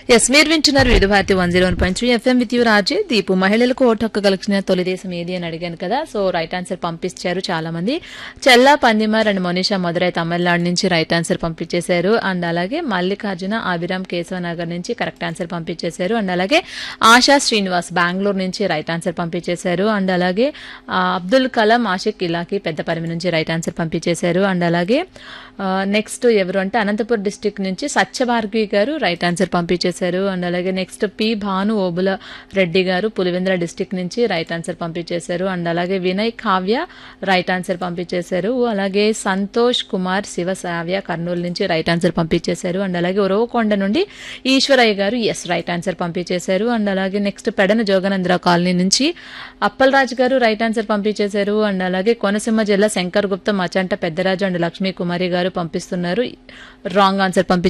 yes మీరు వింటున్నారు Vividh Bharati one zero one point three FM with you Raje Deepu మహిళలకు ఓటు హక్కు కలిగిన తొలి దేశం ఏది అని అడిగాను కదా సో రైట్ ఆన్సర్ పంపించారు చాలా మంది చెల్లా పందిమార్ అండ్ మనీషా మదురై తమిళనాడు నుంచి రైట్ ఆన్సర్ పంపించేశారు అండ్ అలాగే మల్లికార్జున అభిరామ్ కేశవనగర్ నుంచి కరెక్ట్ ఆన్సర్ పంపించేశారు అండ్ అలాగే ఆశా శ్రీనివాస్ బెంగళూరు నుంచి రైట్ ఆన్సర్ పంపించేశారు అండ్ అలాగే ఆ, అబ్దుల్ కలాం ఆషిక్ ఇలాకి పెద్దపరిమి నుంచి రైట్ ఆన్సర్ పంపించేశారు అండ్ అలాగే నెక్స్ట్ ఎవరు అంటే అనంతపురం డిస్టిక్ నుంచి సత్యభార్గవి గారు రైట్ ఆన్సర్ పంపించేశారు అండ్ అలాగే next P Bhanu Obula Reddy garu Pulivendula district నుంచి రైట్ ఆన్సర్ పంపించేశారు అండ్ అలాగే వినయ్ కావ్య రైట్ ఆన్సర్ పంపించేశారు అలాగే సంతోష్ కుమార్ శివ సావ్య కర్నూలు నుంచి రైట్ ఆన్సర్ పంపించేశారు అండ్ అలాగే ఉరవకొండ నుండి Eswaraiah garu yes right answer పంపించేశారు అండ్ అలాగే నెక్స్ట్ పెడన జోగనంద్ర కాలనీ నుంచి అప్పలరాజు గారు రైట్ ఆన్సర్ పంపించేశారు అండ్ అలాగే కోనసీమ జిల్లా శంకర్ గుప్తా మచంట పెద్దరాజు అండ్ లక్ష్మీ కుమారి గారు పంపిస్తున్నారు రాంగ్ ఆన్సర్ పంపించారు